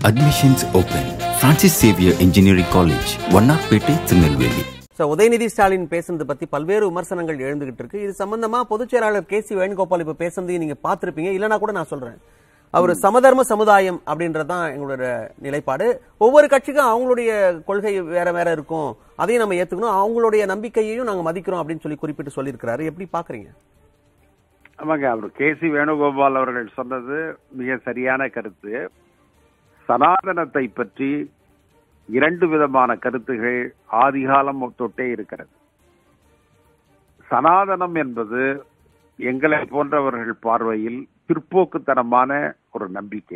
Admissions open. Francis Xavier Engineering College, Vannapete, Tirunelveli so Udhayanidhi Stalin பேசுனது பத்தி பல்வேறு விமர்சனங்கள் எழுந்துகிட்டு இருக்கு இது சம்பந்தமா பொதுச் செயலாளர் கே சி வேணுகோபால் இப்ப பேசுனதையும் நீங்க பார்த்திருப்பீங்க இல்லைன்னா கூட நான் சொல்றேன் அவர் சமதர்ம சமுதாயம் அப்படின்றதுதான் எங்களோட நிலைப்பாடு ஒவ்வொரு கட்சிக்கும் அவங்களுடைய கொள்கை வேற வேற இருக்கும் அதையும் நம்ம ஏத்துக்கணும் அவங்களுடைய நம்பிக்கையையும் நாங்க மதிக்கிறோம் அப்படின்னு சொல்லி குறிப்பிட்டு சொல்லியிருக்கிறாரு எப்படி பாக்குறீங்க ஆமாங்க அவர் கே சி வேணுகோபால் அவர்கள் சொன்னது மிக சரியான கருத்து சனாதனத்தை பற்றி இரண்டு விதமான கருத்துகள் ஆதிகாலம் தொட்டே இருக்கிறது சனாதனம் என்பது எங்களை போன்றவர்கள் பார்வையில் பிற்போக்குத்தனமான ஒரு நம்பிக்கை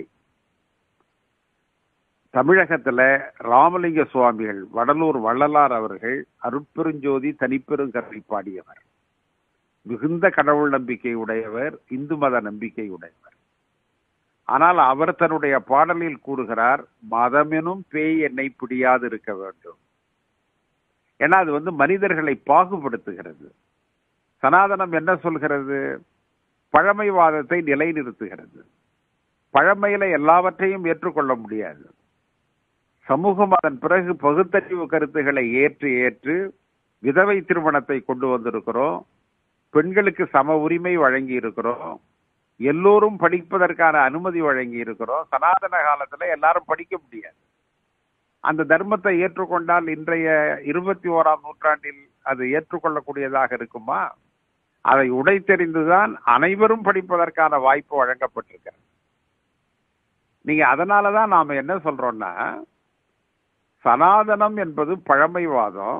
தமிழகத்துல ராமலிங்க சுவாமிகள் வடலூர் வள்ளலார் அவர்கள் அருட்பெருஞ்சோதி தனிப்பெருங்கரை பாடியவர் மிகுந்த கடவுள் நம்பிக்கை உடையவர் இந்து மத நம்பிக்கை உடையவர் ஆனால் அவர் தன்னுடைய பாடலில் கூறுகிறார் மதமெனும் பேய் என்னை பிடியாது இருக்க வேண்டும் ஏன்னா அது வந்து மனிதர்களை பாகுபடுத்துகிறது சனாதனம் என்ன சொல்கிறது பழமைவாதத்தை நிலைநிறுத்துகிறது பழமையில எல்லாவற்றையும் ஏற்றுக்கொள்ள முடியாது சமூகம் அதன் பிறகு பகுத்தறிவு கருத்துக்களை ஏற்று ஏற்று விதவை திருமணத்தை கொண்டு வந்திருக்கிறோம் பெண்களுக்கு சம உரிமை வழங்கி இருக்கிறோம் எல்லோரும் படிப்பதற்கான அனுமதி வழங்கி இருக்கிறோம் சனாதன காலத்துல எல்லாரும் படிக்க முடியாது அந்த தர்மத்தை ஏற்றுக்கொண்டால் இன்றைய இருபத்தி ஓராம் நூற்றாண்டில் அது ஏற்றுக்கொள்ளக்கூடியதாக இருக்குமா அதை உடைத்தெறிந்துதான் அனைவரும் படிப்பதற்கான வாய்ப்பு வழங்கப்பட்டிருக்கிறது நீங்க அதனாலதான் நாம என்ன சொல்றோம்னா சனாதனம் என்பது பழமைவாதம்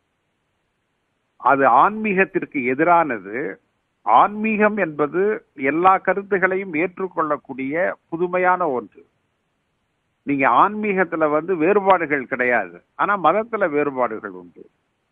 அது ஆன்மீகத்திற்கு எதிரானது ஆன்மீகம் என்பது எல்லா கருத்துகளையும் ஏற்றுக்கொள்ளக்கூடிய புதுமையான ஒன்று நீங்க ஆன்மீகத்துல வந்து வேறுபாடுகள் கிடையாது ஆனா மதத்துல வேறுபாடுகள் உண்டு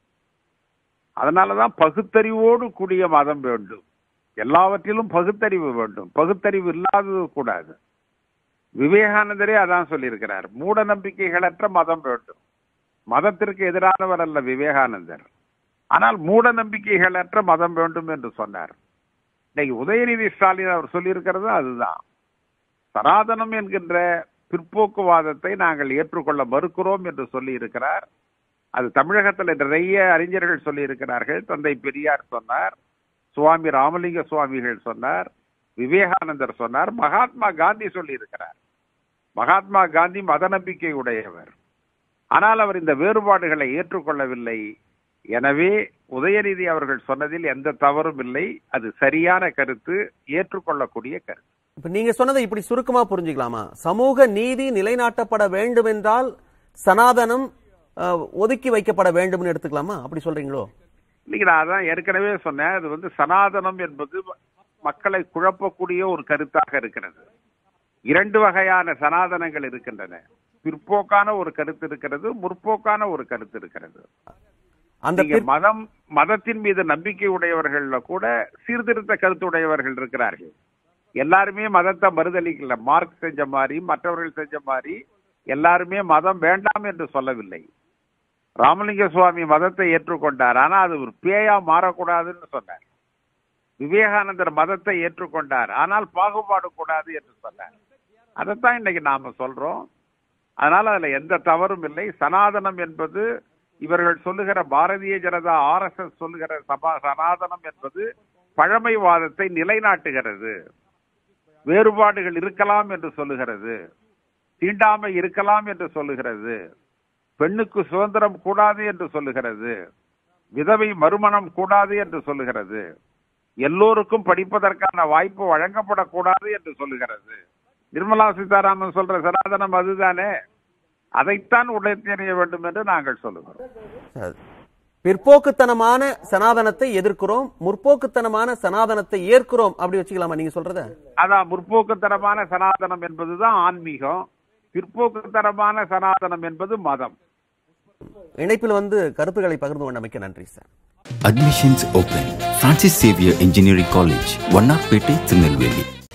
அதனாலதான் பகுத்தறிவோடு கூடிய மதம் வேண்டும் எல்லாவற்றிலும் பகுத்தறிவு வேண்டும் பகுத்தறிவு இல்லாதது கூடாது விவேகானந்தரே அதான் சொல்லியிருக்கிறார் மூட நம்பிக்கைகளற்ற மதம் வேண்டும் மதத்திற்கு எதிரானவர் அல்ல விவேகானந்தர் ஆனால் மூட நம்பிக்கைகளற்ற மதம் வேண்டும் என்று சொன்னார் இன்னைக்கு உதயநிதி ஸ்டாலின் அவர் சொல்லியிருக்கிறது அதுதான் சனாதனம் என்கின்ற பிற்போக்குவாதத்தை நாங்கள் ஏற்றுக்கொள்ள மறுக்கிறோம் என்று சொல்லி இருக்கிறார் அது தமிழகத்தில் நிறைய அறிஞர்கள் சொல்லி இருக்கிறார்கள் தந்தை பெரியார் சொன்னார் சுவாமி ராமலிங்க சுவாமிகள் சொன்னார் விவேகானந்தர் சொன்னார் மகாத்மா காந்தி சொல்லி இருக்கிறார் மகாத்மா காந்தி மத நம்பிக்கை உடையவர் ஆனால் அவர் இந்த வேறுபாடுகளை ஏற்றுக்கொள்ளவில்லை எனவே உதயநிதி அவர்கள் சொன்னதில் எந்த தவறும் இல்லை அது சரியான கருத்து ஏற்றுக்கொள்ளக்கூடிய கருத்து இப்ப நீங்க சொன்னதை இப்படி சுருக்கமா புரிஞ்சுக்கலாமா சமூக நீதி நிலைநாட்டப்பட வேண்டும் என்றால் சனாதனம் அஹ், ஒதுக்கி வைக்கப்பட வேண்டும்னு எடுத்துக்கலாமா அப்படி சொல்றீங்களோ இன்னைக்கு நான் அதான் ஏற்கனவே சொன்னேன் அது வந்து சனாதனம் என்பது மக்களை குழப்பக்கூடிய ஒரு கருத்தாக இருக்கிறது இரண்டு வகையான சனாதனங்கள் இருக்கின்றன பிற்போக்கான ஒரு கருத்து இருக்கிறது முற்போக்கான ஒரு கருத்து இருக்கிறது அந்த நீங்க பிற்- மதம் மதத்தின் மீது நம்பிக்கை உடையவர்கள்ல கூட சீர்திருத்த கருத்து உடையவர்கள் இருக்கிறார்கள் எல்லாருமே மதத்தை மறுதளிக்கல மார்க் செஞ்ச மாதிரி மற்றவர்கள் செஞ்ச மாதிரி எல்லாருமே மதம் வேண்டாம் என்று சொல்லவில்லை ராமலிங்க சுவாமி மதத்தை ஏற்றுக்கொண்டார் ஆனா அது ஒரு பேயா மாறக்கூடாதுன்னு சொன்னார் விவேகானந்தர் மதத்தை ஏற்றுக்கொண்டார் ஆனால் பாகுபாடு கூடாது என்று சொன்னார் அதைத்தான் இன்னைக்கு நாம சொல்றோம் அதனால அதுல எந்த தவறும் இல்லை சனாதனம் என்பது இவர்கள் சொல்லுகிற பாரதிய ஜனதா ஆர்எஸ்எஸ் சொல்லுகிற சபா சனாதனம் என்பது பழமைவாதத்தை நிலைநாட்டுகிறது வேறுபாடுகள் இருக்கலாம் என்று சொல்லுகிறது தீண்டாமை இருக்கலாம் என்று சொல்லுகிறது பெண்ணுக்கு சுதந்திரம் கூடாது என்று சொல்லுகிறது விதவை மறுமணம் கூடாது என்று சொல்லுகிறது எல்லோருக்கும் படிப்பதற்கான வாய்ப்பு வழங்கப்படக்கூடாது என்று சொல்லுகிறது நிர்மலா சீதாராமன் சொல்ற சனாதனம் அதுதானே அதைத்தான் உடைத்தெறிய வேண்டும் என்று நாங்கள் சொல்லுகிறோம் சரி. பிற்போக்குத்தனமான சனாதனத்தை எதிர்க்கிறோம் முற்போக்குத்தனமான சனாதனத்தை ஏற்கிறோம் அப்படி வச்சுக்கலாமா நீங்க சொல்றத அதான் முற்போக்குத்தனமான சனாதனம் என்பதுதான் ஆன்மீகம் பிற்போக்குத்தனமான சனாதனம் என்பது மதம் இணைப்பில் வந்து கருத்துக்களை பகிர்ந்து கொண்டமைக்கு நன்றி sir Admissions open. Francis Xavier Engineering College, Vannapete, Tirunelveli